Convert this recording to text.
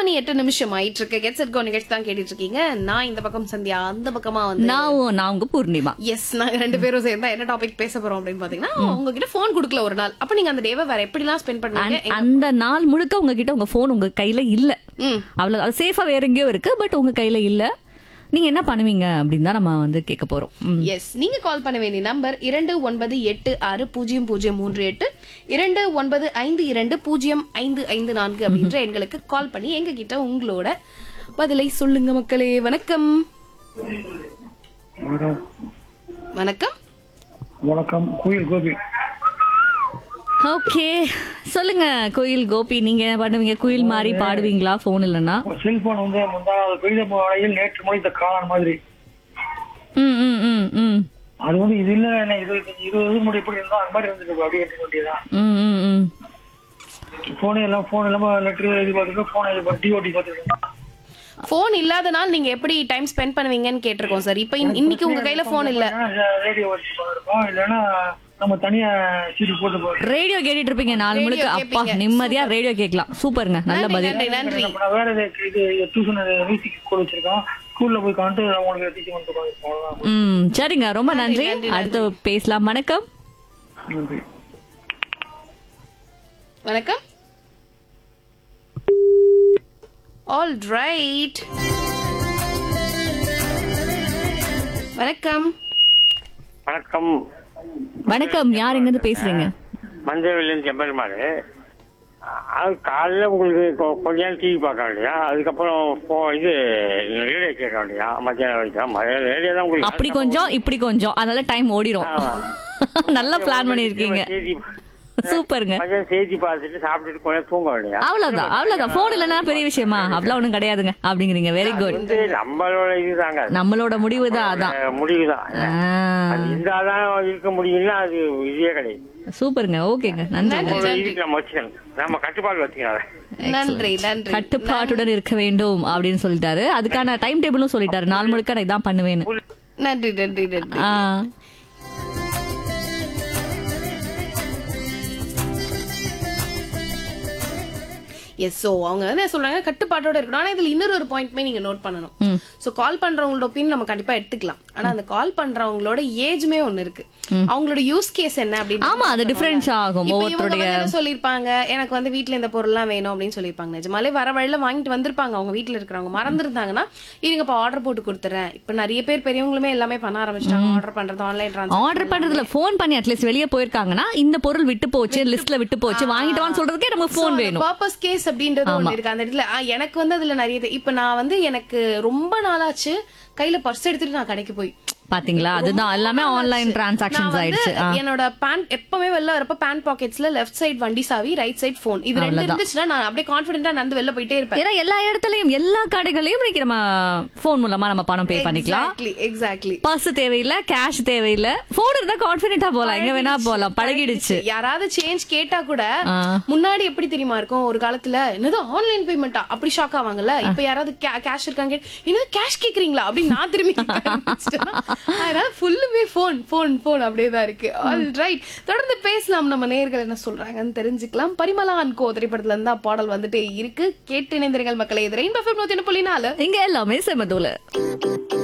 மணி எட்டு நிமிஷம் ஆயிட்டு இருக்கு கெட் செட் கோ நிகழ்ச்சி தான் கேட்டுட்டு இருக்கீங்க நான் இந்த பக்கம் சந்தியா அந்த பக்கமா வந்து நான் உ- நான் உங்க பூர்ணிமா எஸ் நாங்க ரெண்டு பேரும் சேர்ந்தா என்ன டாபிக் பேச போறோம் அப்படின்னு பாத்தீங்கன்னா உங்ககிட்ட போன் குடுக்கல ஒரு நாள் அப்ப நீங்க அந்த டேவை வேற எப்படிலாம் ஸ்பெண்ட் பண்ணுவீங்க அந்த- அந்த நாள் முழுக்க உங்ககிட்ட உங்க போன் உங்க கையில இல்ல ம். அவ்வளவு அது சேஃபா வேற எங்கேயோ இருக்கு பட் உங்க கையில இல்ல நீங்க என்ன பண்ணுவீங்க அப்படின்னு தான் நம்ம வந்து கேட்க போறோம் ம். எஸ் நீங்க கால் பண்ண வேண்டிய நம்பர் இரண்டு ஒன்பது எட்டு ஆறு பூஜ்ஜியம் பூஜ்ஜியம் மூன்று எட்டு இரண்டு ஒன்பது ஐந்து இரண்டு பூஜ்ஜியம் ஐந்து ஐந்து நான்கு அப்படின்ற எண்களுக்கு கால் பண்ணி எங்க கிட்ட உங்களோட பதிலை சொல்லுங்க மக்களே வணக்கம் வணக்கம் வணக்கம் வணக்கம் கோயில் கோபி ஓகே சொல்லுங்க கோயில் கோபி நீங்க என்ன பண்ணுவீங்க குயில் மாதிரி பாடுவீங்களா போன் இல்லைன்னா செல்போன் வந்து முந்தானாவது பெய்த மழையில் நேற்று மொழி இந்த காளான் மாதிரி ம் ம் ம் ம் அது வந்து இது இல்ல என்ன இது இருபது முடி எப்படி இருந்தா அந்த மாதிரி இருந்துட்டு அப்படியே எடுக்க வேண்டியதான் ம் ம் ம் போனே எல்லாம் போன் இல்லாம லெட்டர் இது பார்த்துட்டு போன் இது டிஓடி பார்த்துட்டு போன் இல்லாத நாள் நீங்க எப்படி டைம் ஸ்பெண்ட் பண்ணுவீங்கன்னு கேட்டிருக்கோம் சார் இப்ப இன்- இன்னைக்கு உங்க கையில போன் இல்ல ரேடியோ வச்சு இருப்போம் இல்லைன்னா நம்ம தனியா சீட்டு போட்டு போறோம் ரேடியோ கேட்டுட்டு இருப்பீங்க நாலு Radio முழுக்க அப்பா கேட்பீங்க. நிம்மதியா ரேடியோ கேட்கலாம் சூப்பருங்க நல்ல நன்றி பதில் நன்றி நன்றி நான் வேற இது இது டியூஷன் மியூசிக் ஸ்கூல் வச்சிருக்கோம் ஸ்கூல்ல போய் காண்டு அவங்களுக்கு டீச்சிங் பண்ணிட்டு உட்காந்துருப்போம் ம் சரிங்க ரொம்ப நன்றி நன்றி, அடுத்து பேசலாம் வணக்கம் நன்றி வணக்கம் ஆல் ரைட் வணக்கம் வணக்கம் வணக்கம் யார் எங்க இருந்து பேசுறீங்க மஞ்சள்விலிருந்து செம்பெருமாள் அது காலையில் உங்களுக்கு கொ- கொஞ்ச நேரம் டிவி பார்க்க வேண்டியா அதுக்கப்புறம் போ இது ரேடியோ கேட்க வேண்டியா மத்தியானம் வரைக்கும் ரேடியோ தான் உங்களுக்கு அப்படி கொஞ்சம் இப்படி கொஞ்சம் அதனால டைம் ஓடிரும் நல்லா பிளான் பண்ணிருக்கீங்க செய்தி சூப்பருங்க மத்தியானம் செய்தி பார்த்துட்டு சாப்பிட்டுட்டு கொஞ்ச நேரம் தூங்க வேண்டியா அவ்வளவுதான் அவ்வளவுதான் போன் இல்லைன்னா பெரிய விஷயமா அவ்வளவு ஒண்ணும் கிடையாதுங்க அப்படிங்கிறீங்க வெரி குட் வந்து நம்மளோட இதுதாங்க அது. நம்மளோட முடிவு தான் அதான் அஹ் முடிவுதான் ஆ, அது இருந்தாதான் இருக்க முடியும்னா அது இதே கிடையாது சூப்பருங்க ஓகேங்க நன்றி நம்மளோட இதுக்கு நம்ம வச்சுக்கணும் நம்ம கட்டுப்பாடு வச்சுக்கணும் நன்றி நன்றி கட்டுப்பாட்டுடன் இருக்க வேண்டும் அப்படின்னு சொல்லிட்டாரு அதுக்கான டைம் டேபிளும் சொல்லிட்டாரு நாள் முழுக்க நான் இதான் பண்ணுவேன்னு நன்றி நன்றி நன்றி ஆ, எஸ் சோ அவங்க என்ன சொல்றாங்க கட்டுப்பாட்டோட இருக்கணும் ஆனா இதுல இன்னொரு ஒரு பாயிண்ட்மே நீங்க நோட் பண்ணணும் சோ கால் பண்றவங்களோட ஒப்பீனியன் நம்ம கண்டிப்பா எடுத்துக்கலாம் ஆனா அந்த கால் பண்றவங்களோட ஏஜ்மே ஒண்ணு இருக்கு அவங்களோட யூஸ் கேஸ் என்ன அப்படின்னு ஆமா அது டிஃபரன்ஸ் ஆகும் இப்ப இவங்க ஒவ்வொருத்தருடைய வந்து என்ன சொல்லிருப்பாங்க எனக்கு வந்து வீட்ல இந்த பொருள்லாம் வேணும் அப்படின்னு சொல்லிருப்பாங்க நிஜமாலே வர வழியில வாங்கிட்டு வந்திருப்பாங்க அவங்க வீட்ல இருக்கிறவங்க மறந்துருந்தாங்கன்னா இருங்கப்பா ஆர்டர் போட்டு கொடுத்துறேன் இப்ப நிறைய பேர் பெரியவங்களுமே எல்லாமே பண்ண ஆரம்பிச்சிட்டாங்க ஆர்டர் பண்றது ஆன்லைன் ஆர்டர் பண்றதுல ஃபோன் பண்ணி அட்லீஸ்ட் வெளியே போயிருக்காங்கன்னா இந்த பொருள் விட்டு போச்சு லிஸ்ட்ல விட்டு போச்சு வாங்கிட்டு வான்னு சொல்றதுக்கே நமக்கு ஃபோன் வேணும் பர்பஸ் கேஸ் அப்படின்றது ஒண்ணு இருக்கு அந்த இடத்துல ஆ, எனக்கு வந்து அதுல நிறைய தெ- இப்ப நான் வந்து எனக்கு ரொம்ப நாளாச்சு கையில பர்ஸ் எடுத்துட்டு நான் கடைக்கு போய் பாத்தீங்களா அதுதான் எல்லாமே ஆன்லைன் நான் டிரான்சாக்ஷன்ஸ் வந்து ஆயிடுச்சு ஆ. என்னோட பேண்ட் எப்பவுமே வெளில வரப்ப பேண்ட் பாக்கெட்ஸ்ல லெஃப்ட் சைடு வண்டி சாவி ரைட் சைடு போன் இது ரெண்டு இருந்துச்சுன்னா நான் அப்படியே கான்பிடென்ட்டா நடந்து வெளில போயிட்டே இருப்பேன் ஏன்னா எல்லா இடத்துலயும் எல்லா கடைகளையும் இன்னைக்கு நம்ம போன் மூலமா நம்ம பணம் பே பண்ணிக்கலாம் எக்ஸாக்ட்லி எக்ஸாக்ட்லி பர்ஸ் தேவையில்ல கேஷ் தேவையில்ல போன் இருந்தா கான்பிடென்ட்டா போலாம் எங்க வேணா போலாம் பழகிடுச்சு யாராவது சேஞ்ச் கேட்டா கூட ஆ. முன்னாடி முன்னாடி எப்படி தெரியுமா இருக்கும் ஒரு காலத்துல என்னது ஆன்லைன் பேமெண்டா அப்படி ஷாக் ஆவாங்கல்ல இப்ப யாராவது கேஷ் இருக்காங்க என்னது கேஷ் கேக்குறீங்களா அப்படின்னு நான் திரும்பி கேட்க ஆரம்பிச்சிட்டேன்னா, அதனால ஃபுல்லுமே போன் போன் போன் அப்படியே தான் இருக்கு ஆல் ரைட் தொடர்ந்து பேசலாம் நம்ம நேயர்கள் என்ன சொல்றாங்கன்னு தெரிஞ்சுக்கலாம் பரிமளா அண்ட் கோ திரைப்படத்துல இருந்தா பாடல் வந்துட்டே இருக்கு கேட்டு இணைந்திருங்கள் மக்களை இது ரெயின்போ நூத்தி புள்ளி நாலு இங்க எல்லாமே செமதூல